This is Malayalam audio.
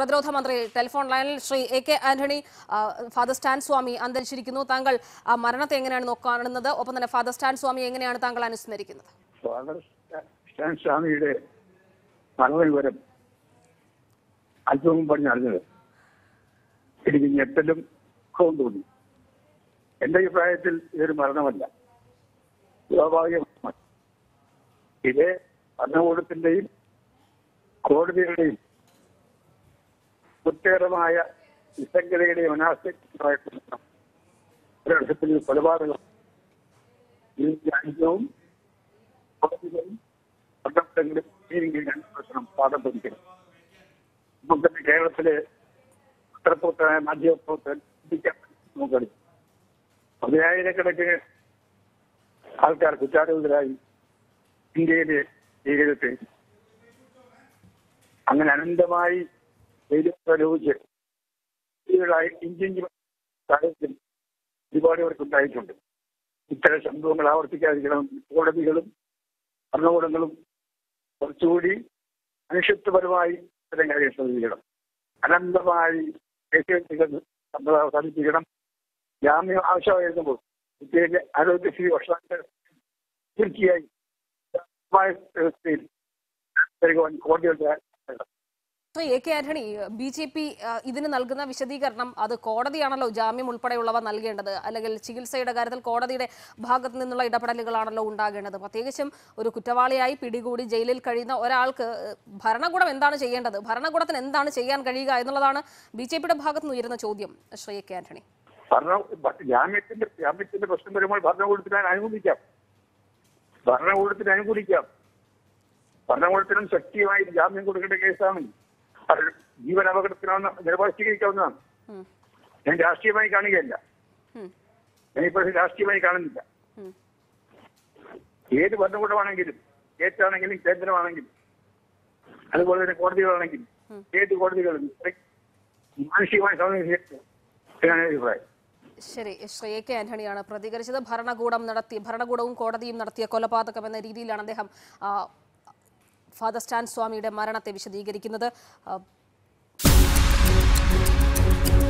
പ്രതിരോധ മന്ത്രി ടെലിഫോൺ ലൈനിൽ ശ്രീ എ കെ ആന്റണി ആ, ഫാദർ സ്റ്റാൻ സ്വാമി അന്തരിച്ചിരിക്കുന്നു താങ്കൾ ആ മരണത്തെ എങ്ങനെയാണ് നോക്കാണുന്നത് ഒപ്പം തന്നെ ഫാദർ സ്റ്റാൻ സ്വാമി എങ്ങനെയാണ് താങ്കൾ അനുസ്മരിക്കുന്നത് ഫാദർ സ്റ്റാൻ സ്വാമിയുടെ മരണവിവരം അല്പം മുമ്പാണ് അറിഞ്ഞത് എനിക്ക് ഞെട്ടലും ദുഃഖവും തോന്നി എന്റെ അഭിപ്രായത്തിൽ ഇതൊരു മരണമല്ല സ്വാഭാവികമാണ് ഇത് ഭരണകൂടത്തിന്റെയും കോടതികളുടെയും കുറ്റകരമായ നിസ്സംഗതയുടെയും അനാസ്ഥികമായിട്ടുള്ള ഒരർത്ഥത്തിൽ കൊലപാതകം ഈ രാജ്യവും കോടതികളും ഭരണകൂടങ്ങളും നീതിയും രണ്ട് പ്രശ്നം പാഠം പഠിക്കണം നമുക്ക് തന്നെ കേരളത്തിലെ പത്രപ്രവർത്തന മാധ്യമപ്രവർത്തകൻ ചിന്തിക്കാൻ നോക്കണം പതിനായിരക്കണക്കിന് ആൾക്കാർ കുറ്റാരോപിതരായി ഇന്ത്യയിലെ ജീവിതത്തിൽ അങ്ങനെ അനന്തമായി ജയിലിൽ പ്രലോഭിച്ച് കുട്ടികളായി ഇഞ്ചിഞ്ച് സാഹചര്യം ഒരുപാട് പേർക്ക് ഉണ്ടായിട്ടുണ്ട് ഇത്തരം സംഭവങ്ങൾ ആവർത്തിക്കാതിരിക്കണം കോടതികളും ഭരണകൂടങ്ങളും കുറച്ചുകൂടി മനുഷ്യത്വപരമായി ഇത്തരം കാര്യം ശ്രദ്ധിക്കണം അനന്തമായി കേസുകൾ സമ്മതം അവസാനിപ്പിക്കണം ജാമ്യം ആവശ്യമായിരുന്നപ്പോൾ കുട്ടികളുടെ ആരോഗ്യസ്ഥിതി വർഷാന്തരം തീർച്ചയായും വ്യവസ്ഥയിൽ പെരുകുവാൻ കോടതികളുടെ Shri A K Antony B J P ഇതിന് നൽകുന്ന വിശദീകരണം അത് കോടതിയാണല്ലോ ജാമ്യം ഉൾപ്പെടെയുള്ളവ നൽകേണ്ടത് അല്ലെങ്കിൽ ചികിത്സയുടെ കാര്യത്തിൽ കോടതിയുടെ ഭാഗത്തു നിന്നുള്ള ഇടപെടലുകളാണല്ലോ ഉണ്ടാകേണ്ടത് പ്രത്യേകിച്ചും ഒരു കുറ്റവാളിയായി പിടികൂടി ജയിലിൽ കഴിയുന്ന ഒരാൾക്ക് ഏഹ്, ഭരണകൂടം എന്താണ് ചെയ്യേണ്ടത് ഭരണകൂടത്തിന് എന്താണ് ചെയ്യാൻ കഴിയുക എന്നുള്ളതാണ് ബി ജെ പിയുടെ ഭാഗത്തു നിന്ന് ഉയരുന്ന ചോദ്യം ശ്രീ എ കെ ആന്റണി ഭരണ ജാമ്യത്തിന്റെ ജാമ്യത്തിന്റെ പ്രശ്നം വരുമ്പോൾ ഭരണകൂടത്തിന് അനുകൂലിക്കാം ഭരണകൂടത്തിന് അനുകൂലിക്കാം ഭരണകൂടത്തിനും ശക്തിയായി ജാമ്യം കൊടുക്കേണ്ട കേസാണ് അത് ജീവൻ അപകടത്തിനാണ് നിലപാട് സ്വീകരിക്കാവുന്നതാണ് ഉം, ഞാൻ രാഷ്ട്രീയമായി കാണുകയല്ല ഉം, ഞാൻ ഇപ്പോൾ രാഷ്ട്രീയമായി കാണുന്നില്ല ഉം. ഏത് ഭരണകൂടമാണെങ്കിലും സ്റ്റേറ്റാണെങ്കിലും കേന്ദ്രമാണെങ്കിലും അതുപോലെ തന്നെ കോടതികളാണെങ്കിലും ഏത് കോടതികളും മാനുഷികമായി സമീപിക്കാൻ അഭിപ്രായം ശരി ശ്രീ എ കെ ആന്റണിയാണ് പ്രതികരിച്ചത് ഭരണകൂടം നടത്തി ഭരണകൂടവും കോടതിയും നടത്തിയ കൊലപാതകം എന്ന രീതിയിലാണ് അദ്ദേഹം ആ, ഫാദർ സ്റ്റാൻ സ്വാമിയുടെ മരണത്തെ വിശദീകരിക്കുന്നത് ആ,